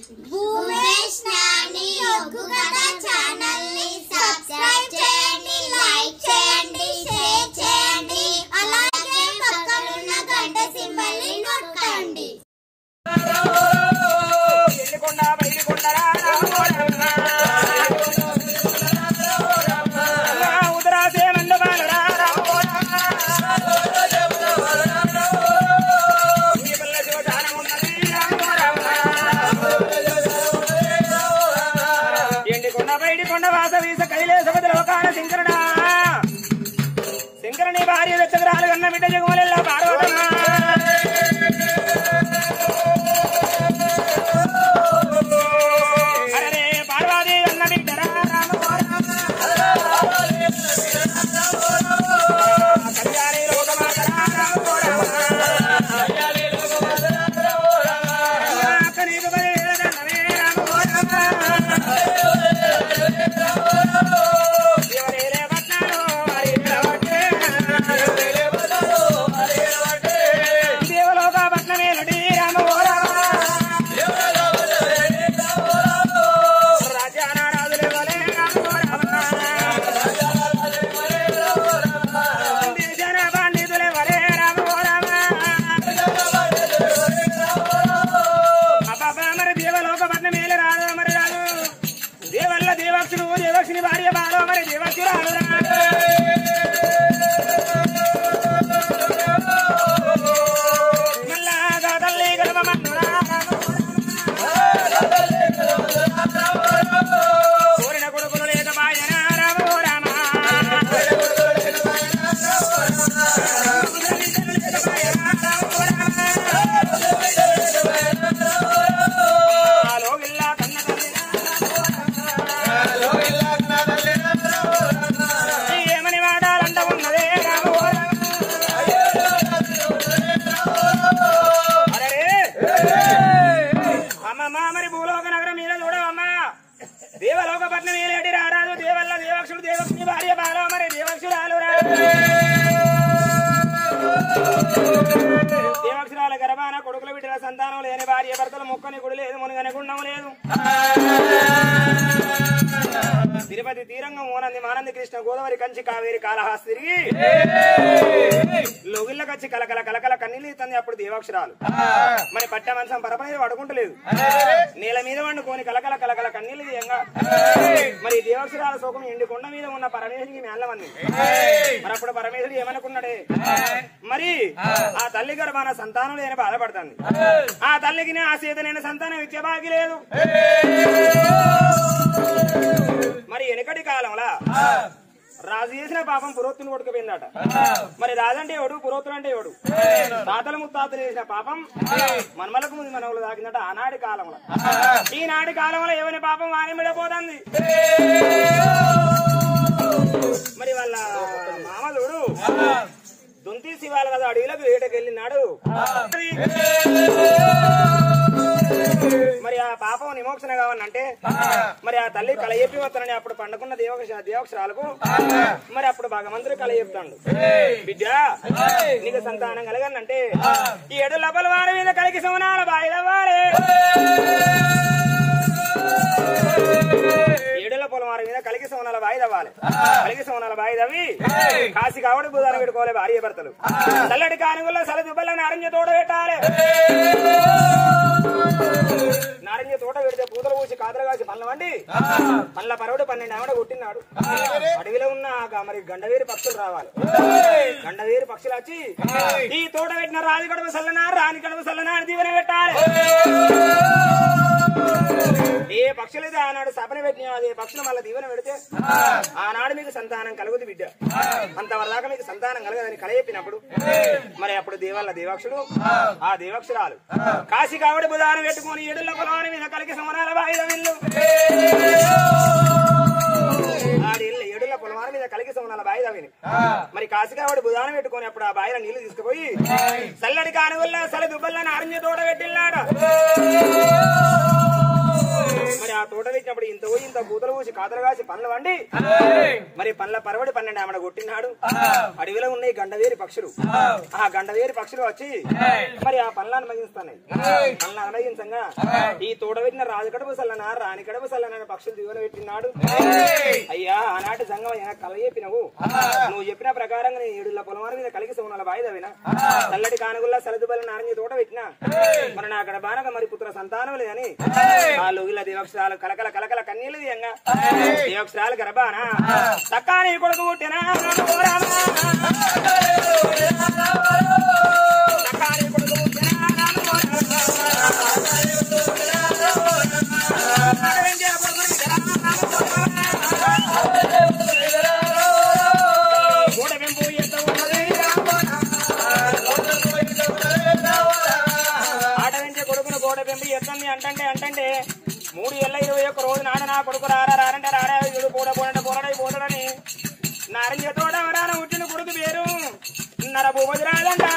భూమేష్ నాని ఒగ్గు కథ ఛానల్ ని సబ్స్క్రైబ్ చేయండి లైక్ చేయండి షేర్ చేయండి అలాగే పక్కనున్న గంట సింబల్ ని నొక్కండి ఎల్లికొండ బయలుకొండరా రామోరమ్మ. నా ఉదరాసే మందమాలరా రామోరమ్మ. ఈ పిల్ల చూడాలని ఉన్నది రామోరమ్మ. ఎండికొండ బయటికొండ వాస వీస కైలేసపతి లోకాల శంకరుడా శంకరుని భార్య వెచ్చగరాలు కన్న బిడ్డ జగమలెల్లా పార్వతమ్మ అరే పార్వతి అన్న బిడ్డరా కళ్యాణి లోకమాతరా నీకు బయలుదేరనవే ఎవరేలే పట్నాలు మరి నిలబట్టే. దేవలోక పట్నమేలుడి రామ రాజ్యానారాజులెవలే దేశన పండితులెవలే అబ్బాబా మరి దేవలోక పట్నమేలు రాదు మరి రాదు దేవల్ల దేవక్షుడు దేవక్షుని భార్య బాలో మరి దేవక్షురాలు మల్లాగా తల్లి గర్భమన్నురా కోరిన కొడుకులు లేక బాయన రామో రామ లోగిల్లా కన్న తల్లి ఏమని వాడాలంట ఉన్నదే రామో అరే అమ్మమ్మ మరి భూలోక నగరం మీద చూడవమ్మా దేవలోక పట్నం ఏలేడి రారాదు దేవల్ల దేవక్షుడు దేవక్షుని భార్య బాల మరి దేవక్షురాలు రా దేవక్షురాల గర్భాన కొడుకుల బిడ్డల సంతానం లేని భార్య భర్తలు మొక్కని గుడి లేదు మునుగని గుండం లేదు తిరుపతి తీరంగం ఓనంది మానంది కృష్ణ గోదావరి కంచి కావేరి కాళహాస్తి తిరిగి లోగిళ్ళ కచ్చి కలకల కలకల కన్నీళ్ళు ఇస్తుంది అప్పుడు దేవాక్షరాలు మరి పట్ట మంచం పరపనేది పడుకుంటలేదు నేల మీద వండుకొని కలకల కలకల కన్నీళ్ళు తీయంగా మరి దేవాక్షరాల శోకం ఎండి కొండ మీద ఉన్న పరమేశ్వరికి మేళ్ళమంది మరి అప్పుడు పరమేశ్వరుడు ఏమనుకున్నాడే మరి ఆ తల్లి గర్భాన సంతానం లేని బాధపడుతుంది ఆ తల్లికి ఆ సీత నేను సంతానం ఇచ్చే బాగి లేదు మరి వెనకటి కాలంలో రాజు చేసిన పాపం పురోత్తుని కొడుకుపోయిందట మరి రాజంటే ఎవడు పురోత్తుడు అంటే ఎవడు తాతల ముత్తాతలు చేసిన పాపం మనమలకు ముందు మనవులు దాకిందట ఆనాటి కాలంలో ఈనాటి కాలంలో ఎవరి పాపం వాని మిడపోతుంది మరి వాళ్ళ మామలుడు దుంతి శివాల కదా అడవిలోకి వేటకి వెళ్ళినాడు మరి ఆ పాపం విమోచన కావాలంటే మరి ఆ తల్లి కల చెప్పి వస్తానని అప్పుడు పండుకున్న దేవక్ష దేవక్షరాలకు మరి అప్పుడు భగవంతుడు కల చెప్తాడు బిడ్డ నీకు సంతానం కలగనంటే ఈ ఏడు లపల వారి మీద కలిగి సోనాల బాయిలవ్వాలి ఏడుల పొలం వారి మీద కలిగి సోనాల బాయి తవ్వాలి కలిగి సోనాల బాయి తవ్వి కాసి కావడి బుధాన పెట్టుకోవాలి భార్య భర్తలు చల్లటి కానుగుల్లో సల దుబ్బల నారింజ తోట పెట్టాలి నారింజ తోట పెడితే పూతలు పూసి కాదలు కాసి పళ్ళ వండి పళ్ళ పరవుడు పన్నెండు ఆవిడ కొట్టినాడు అడవిలో ఉన్న ఆ మరి గండవేరి పక్షులు రావాలి గండవేరి పక్షులు వచ్చి ఈ తోట పెట్టిన రాజు కడుపు సల్లనా రాణి కడుపు సల్లనా అని దీవెన పెట్టాలి ఏ పక్షులైతే ఆనాడు సపన పెట్టిన అదే పక్షులు మళ్ళీ దీవెన పెడితే ఆనాడు మీకు సంతానం కలుగుది బిడ్డ అంతవరదాకా మీకు సంతానం కలగదని కల చెప్పినప్పుడు మరి అప్పుడు దేవాల దేవాక్షుడు ఆ దేవాక్షురాలు కాశీ కావడి బుధాన పెట్టుకుని ఎడుల పొలాన్ని మీద కలిగి సమరాల వాయిద విల్లు ఆడిల్ల ఏడుల పొలమాన మీద కలిగి సోనాల బాయిద విని మరి కాశీకావాడి బుధాన పెట్టుకొని అప్పుడు ఆ బాయిల నీళ్లు తీసుకుపోయి చల్లడి కానుగుల్ల సలి దుబ్బల్ల నారింజ తోట పెట్టిల్లాడ మరి ఆ తోట పెట్టినప్పుడు తోడు ఇంత పోయి ఇంత కూతలు పూసి కాతలు కాసి పనులు వండి మరి పనుల పరవడి పన్నెండు ఆమె కొట్టినాడు అడవిలో ఉన్నాయి గండవేరి పక్షులు ఆ గండవేరి పక్షులు వచ్చి మరి ఆ పనులను అనుమతిస్తున్నాయి పనులను అనుమతించంగా ఈ తోడ పెట్టిన రాజు కడుపు సల్లన రాణి కడుపు సల్లన అనే పక్షులు దిగులు పెట్టినాడు అయ్యా ఆనాటి సంఘం అయినా కల చెప్పినవు నువ్వు చెప్పిన ప్రకారంగా నేను ఏడుల పొలమార మీద కలిగి సోనాల వాయిదవిన చల్లటి కానుగుల్లా సరదుబల నారంజ తోట పెట్టినా మరి నా అక్కడ బానక మరి పుత్ర సంతానం లేదని ఆ లోగిల దేవక్షరాలు కలకల కలకల కన్నీళ్ళు తీయంగా దేవక్షరాలు గర్భానా సక్కాని కొడుకు పుట్టినా ఓ రామా. సక్కాని కొడుకు పుట్టినా ఓ రామా. అడవించే కొడుకుని గూడ పెంపు ఎంత ఉన్నది ఆట వెంచే కొడుకును గోడ పెంపు ఎత్తంది అంటంటే అంటంటే మూడు ఏళ్ళ ఇరవై ఒక్క రోజు నాడ నా కొడుకు రారా రారంటే రారా ఇడు పోడ పోడంటే పోరడై పోతాడని నారింజ తోడ వరాన పుట్టిన కొడుకు పేరు నర భూపతి రాజంట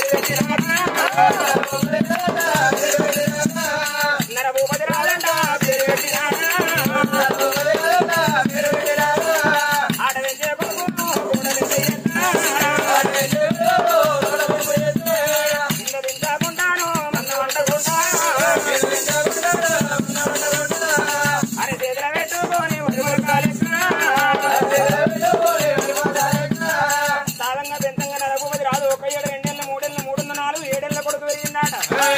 నర భూపతి రాజంట పేరు పెట్టినాడా ఆట వెంచే కొడుకు గోడ వెంచే ఎత్తా. ఇంత తింటాకుంటాను మన్న వంటకుంటాను అరే చేతుల పెట్టుకొని సాధంగా పెంతంగా నరభూపతి రాదు ఒక ఏడు రెండేళ్ళ మూడేళ్ళ మూడున్న నాలుగు ఏడేళ్ళ కొడుకు పెరిగిందాట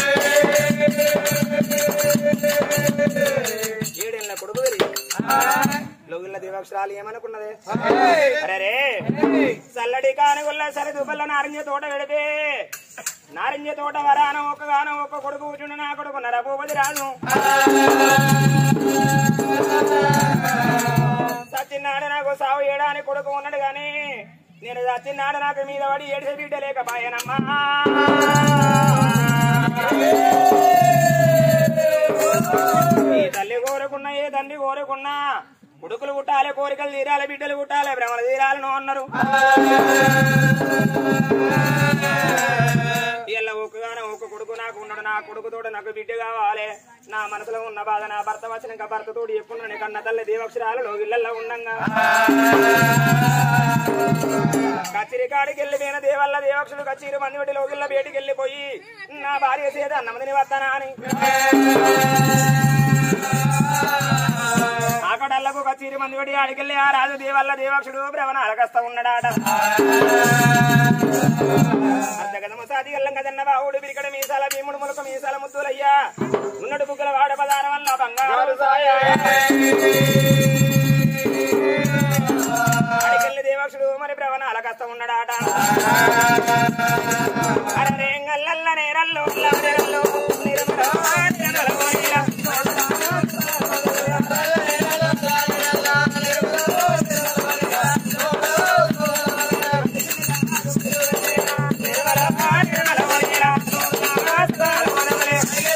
ఏడేళ్ళ కొడుకు పెరిగింది లోగిళ్ళ దేవాక్షరాలు ఏమనుకున్నదే అరే రే చల్లటి కానుగుల్ల సరి దుబ్బల్ల నారింజ తోట పెడితే నారింజ తోట వరాన ఒక గానం ఒక కొడుకు కూర్చుండు నా కొడుకు నరభూపతి రాదు సత్యనాడు నాకు సావు ఏడాని కొడుకు ఉన్నాడు గాని నేను సత్యనాడు నాకు మీద పడి ఏడిసే బిడ్డ లేకపాయనమ్మా ఏ తల్లి కోరుకున్నా ఏ తండ్రి కోరుకున్నా కొడుకులు పుట్టాలి కోరికలు తీరాలి బిడ్డలు పుట్టాలి భ్రమలు తీరాలను అన్నారు ఇలా ఒక్కగానే ఒక కొడుకు నాకు ఉన్నాడు నా కొడుకుతోడు నాకు బిడ్డ కావాలి నా మనసులో ఉన్న బాధ నా భర్త వచ్చినాక భర్తతోడు ఎప్పుడు కన్న తల్లి దేవక్షరాలు ఇళ్ళల్లో ఉండంగా కచ్చిరి కాడికి వెళ్ళి పోయిన దేవల్ల దేవక్షుడు కచ్చిరి మంది పెట్టి లోగిళ్ళ బయటికి వెళ్ళిపోయి నా భార్య చేత అన్నమదిని వస్తానా అని ఆకడల్లకు కచ్చిరి మంది పెట్టి ఆడికెళ్ళి ఆ రాజు దేవల్ల దేవక్షుడు భ్రమణ అలకస్తా ఉన్నాడాట అర్ధగదము సాది గల్లం కదన్న బావుడు బిరికడ మీసాల భీముడు ములక మీసాల ముద్దులయ్యా ఉన్నడు బుగ్గల వాడ పదార వల్ల బంగారు సాయ అడికెళ్ళి దేవక్షుడు మరి భ్రవణాల కష్టం ఉన్నాడాట అరేంగల్ల నేరల్లు నేరల్లు నిర్మల నిర్మల కోయిల. నిర్మల నిర్మల కోయిల. మనమలే.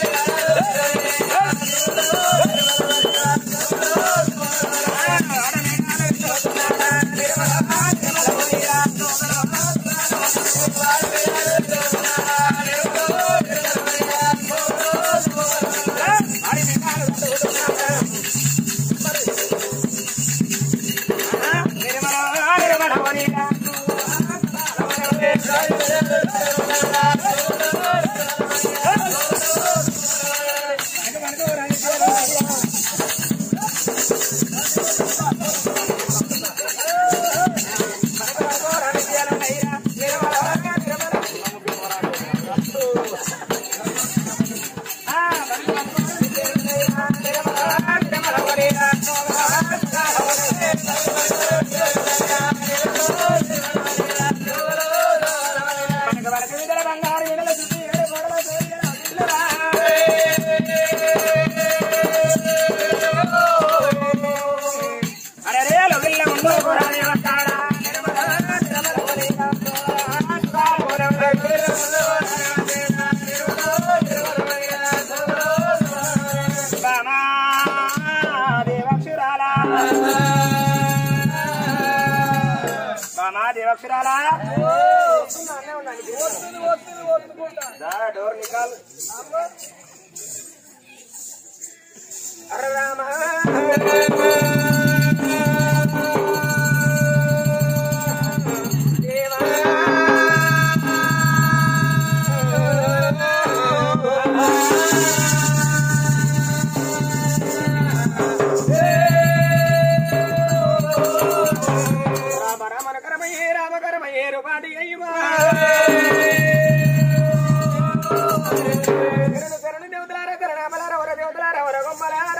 అరే లొగిల్ల ముందు పురాణి వస్తాడా బామా దేవక్షురాలా బామా దేవక్షురాలా దా డోర్ నికాల్ అరే రామా రామ రామ కరమయ్యే రామ కరమయ్యే రూపాటి అయ్యమా శరణు శరణు దేవతలార కరణామలార వర దేవతలార వర గొమ్మలార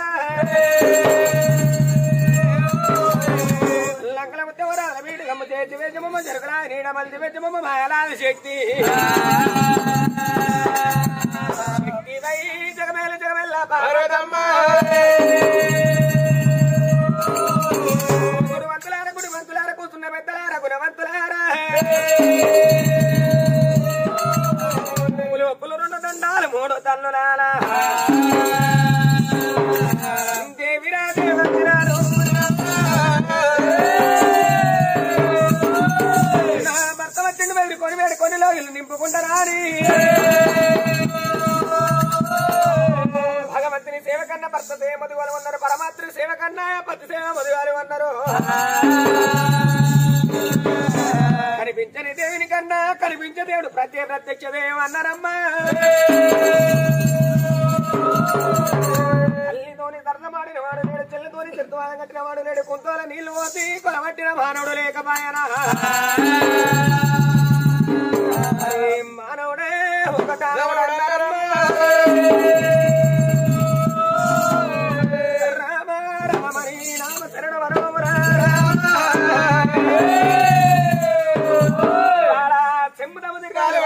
లంకల ముత్తవరాల వీడి గమ్మ చేతి వేజమమ్మ జరుగులా నీడ మల్ది వేజమమ్మ మాయలాల శక్తి శక్తిదై జగమేల జగమెల్ల పార్వతమ్మ గుడివంతులార గుడివంతులార కూర్చున్న పెద్దలార గుణవంతులారా పులు పులు రెండు దండాలు మూడు తల్లులారా దేవిరా దేవంతిరాలు నా భర్త వచ్చిండు వెళ్ళి కొని వేడి కొనిలో ఇల్లు నింపుకుంటారా భగవంతుని సేవ కన్నా భర్త సేవ మధువారు ఉన్నారు పరమాత్రుని సేవ కన్నా పతి సేవ మధువారు ఉన్నారు కనిపించని దేవుని కన్నా కనిపించే దేవుడు ప్రత్యే ప్రత్యక్ష దేవుడు అన్నారమ్మా తల్లితోని దర్శమాడిన వాడు నేడు చెల్లితోని చెత్తవాదం కట్టిన వాడు నేడు కుంతోల నీళ్లు పోసి కొలబట్టిన మానవుడు లేకపాయనా మరి మానవుడే ఒక కానవుడు అన్నారమ్మా రామ రామని నామ శరణ వరమరా చెంబుదముది కాలు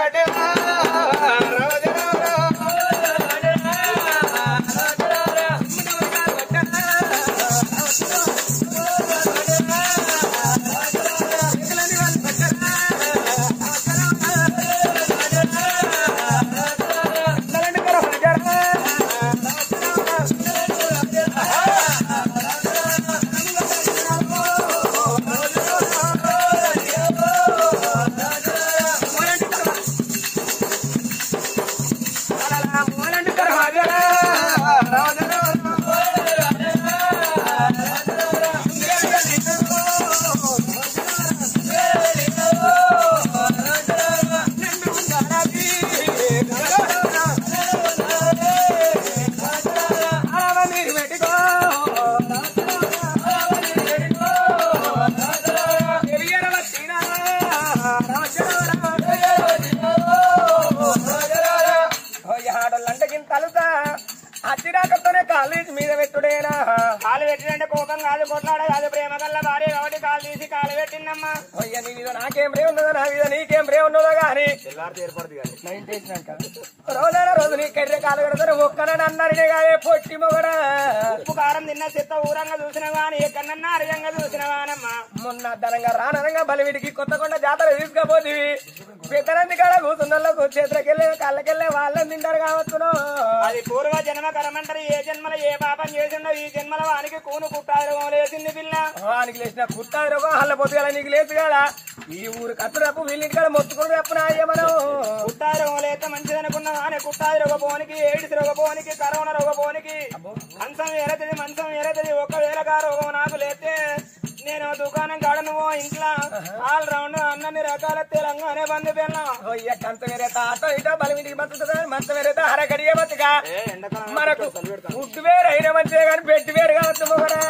తలుతా అచ్చిరాకతోనే కాలేజీ మీద పెట్టుడేనా కాలు పెట్టినంటే కోపం కాదు కొట్లాడ కాదు ప్రేమ కల్ల భార్య కాబట్టి కాలు తీసి కాలు పెట్టిందమ్మా అయ్య నీ మీద నాకేం ప్రేమ ఉన్నదో నా మీద నీకేం ప్రేమ ఉన్నదో గాని తెల్లారితే ఏర్పడుతుంది కానీ నైన్ చేసినాక రోజైన రోజు నీ కర్రె కాలు పెడతారు ఒక్కనని అన్నారనే కాదే పొట్టి మొగడా ఉప్పు కారం తిన్న చెత్త ఊరంగా చూసినవా అని ఎక్కడన్నా అరయంగా చూసినవానమ్మా మొన్న ధనంగా రానరంగా బలివిడికి కొత్తకొండ జాతర తీసుకపోతీవి పెద్దనంది కాడ కూతున్నోళ్ళకు చేతులకెళ్ళి కళ్ళకెళ్ళి వాళ్ళని తింటారు కావచ్చును అది పూర్వ జన్మ కరమంటారు ఏ జన్మలో ఏ పాపం చేసిండో ఈ జన్మలో వానికి కూను కుట్టారు లేసింది పిల్ల వానికి లేచిన కుట్టాది రోగం హల్ల పొద్దుగల నీకు లేదు కదా ఈ ఊరు కత్తురప్పు వీళ్ళింటి కాడ మొత్తుకుని రప్పు నాయమనం కుట్టారు లేక మంచిది అనుకున్నా కానీ కుట్టాది రోగపోనికి ఎయిడ్స్ రోగపోనికి కరోనా రోగపోనికి మంచం ఎరతది మంచం ఎరతది ఒకవేళ రోగం నాకు లేతే నేను దుకాణం కాడ నువ్వు ఇంట్లో ఆల్ రౌండ్ అన్ని రకాల తెలంగాణ బంది పిల్లం అయ్య కంత వేరే తాత ఇటో బలివిడికి బతుకుతుంది మంత వేరే హరగడియే బతుగా మనకు ఫుడ్ వేరు అయిన మంచిదే కానీ పెట్టి వేరు కావచ్చు మొగడా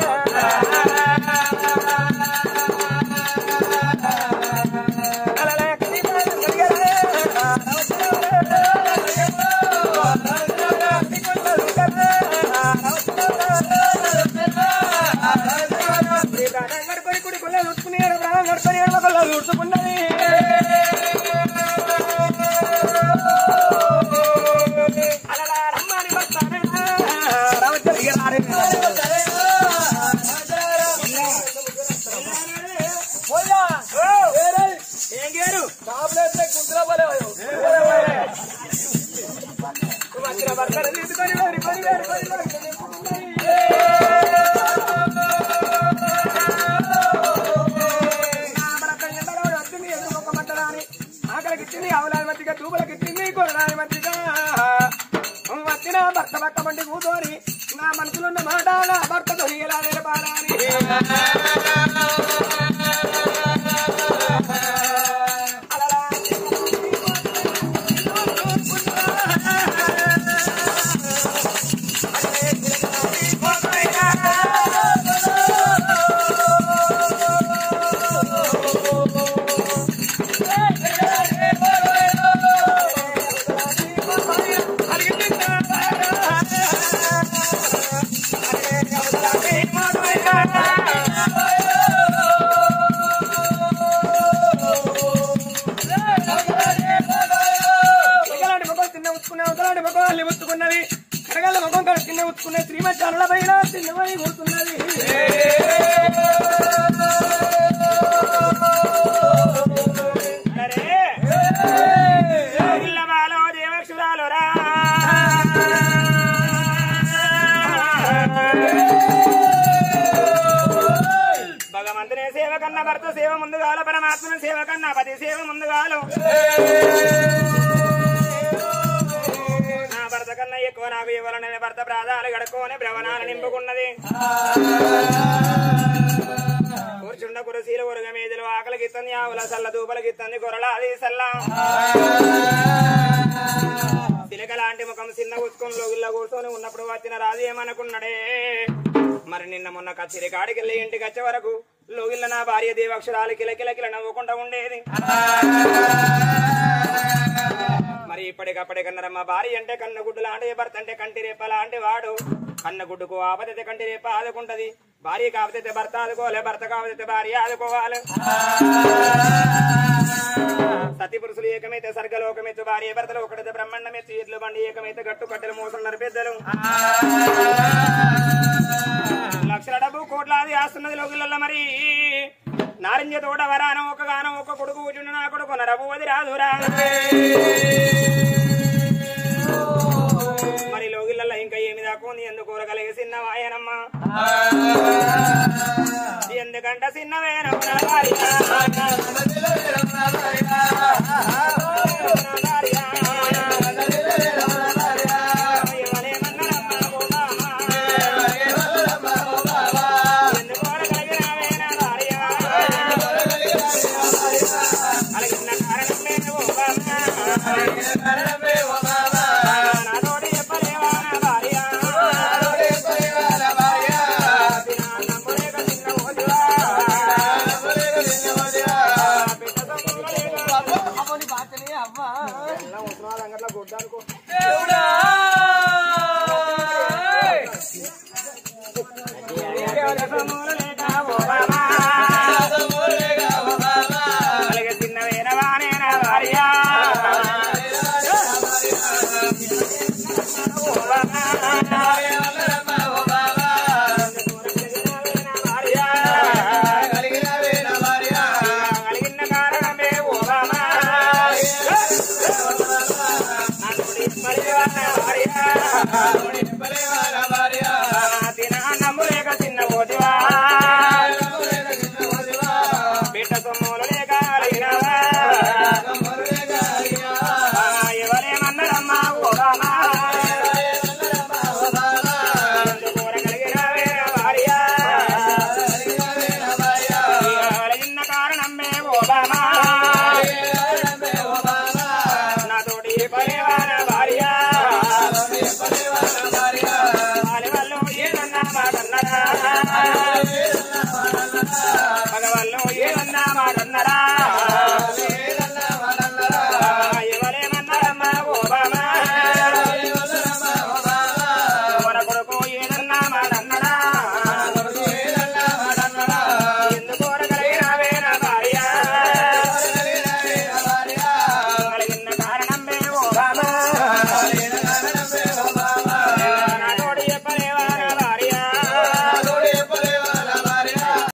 అలలా కదిలా గడపడి కుడి కుళ్ళ చూసుకున్నాడు ప్రాణం గడపడి ఎడమకొల్ల చూసుకున్నది అలలా రమ్మని వస్తానే రావచ్చని ఇక రారే. పోయ్యా. ఏరే. ఏం గేరు? నువ్వు వచ్చిన భర్తను తీసుకొని వేరు, కొని వేరు, కొని వేరు, కొని వేరు. ఆకలికిచ్చింది ఆవులాది మధ్యగా తూపులకిచ్చింది కొరడాది మధ్యగా వచ్చిన భర్త పక్క మండి కూతోని నా మనసులున్న మాట నా భర్తతో ఎలా నిలపాలని ఒకలాంటి ముఖం తిన్న ఉచ్చుకున్న ఒకలాంటి ముఖం అల్లి ఉచ్చుకున్నది కడగల ముఖం కడ తిన్న ఉచ్చుకున్న శ్రీమతి అరుల పైన తిన్నమని కూర్చున్నది అరే ఇల్లమాలో దేవక్షురాలు రా భగవంతుని సేవ కన్నా భర్త సేవ ముందుగాల పరమాత్మని సేవ కన్నా పతి సేవ ముందుగాలు నా భర్త కన్నా ఎక్కువ నాకు ఇవ్వాలని భర్త ప్రాధాలు గడుకోని భ్రవణాలు నింపుకున్నది కూర్చుండ కురసీలు ఉరుగ మీదులు ఆకలికి ఇస్తుంది ఆవుల సల్ల దూపలకి ఇస్తుంది గొర్రెల అది సల్ల సిలక లాంటి ముఖం చిన్న కూర్చుకొని లోగిల్లో కూర్చొని ఉన్నప్పుడు వచ్చిన రాజు ఏమనుకున్నాడే మరి నిన్న మొన్న కచ్చిరి కాడికి వెళ్ళి ఇంటికి వచ్చే వరకు లోగిల్ల నా భార్య దేవాక్షరాలు కిలకిలకిల నవ్వుకుంటా ఉండేది మరి ఇప్పటికప్పటి కన్నరమ్మ భార్య అంటే కన్నగుడ్డు లాంటి భర్త అంటే కంటి రేప లాంటి వాడు కన్నగుడ్డుకు ఆపదైతే కంటి రేప ఆదుకుంటది భార్య కాకపోతే భర్త ఆదుకోవాలి భర్త కాకపోతే భార్య ఆదుకోవాలి సతి పురుషులు ఏకమైతే సర్గలోకమైతే భార్య భర్తలు ఒకటైతే బ్రహ్మాండమైతే ఎడ్లు బండి ఏకమైతే గట్టు కట్టెలు మోసన్నారు పెద్దలు లక్షల డబ్బు కోట్లాది ఆస్తున్నది లోకిళ్ళ మరి నారింజ తోట వరానం ఒక గానం ఒక కొడుకు కూర్చుండు నా కొడుకు నరబు అది రాదురా మరి లోగిళ్ళ ఇంకా ఏమి దాకుంది ఎందుకు కూరగలిగే చిన్న వాయనమ్మా ఎందుకంట చిన్నవేనమ్మ నా భార్య. నా భార్య. ఏమనేమన్నారమ్మా బాబా? ఎందుకు కూరగలిగినావే నా భార్య? అలగిన కారణమే ఓ బాబా. నాతోటి చెప్పలేవా నా భార్య? తినా నమ్ములేక తిన్న ఓదివా. బిడ్డ తమ్ములేక అమ్మని బాధనే అవ్వా ఎలా ఉత్తరాలు అంగట్ల గుడ్డానుకో. దేవుడా తమ్ములేక ఓ బాబా. అలాగే చిన్నవేనవా నేనా భార్య? ఓ బాబా. నా భార్య. కలిగిన కారణమే ఓ బాబా. నన్ను నింపలేవా నా భార్య?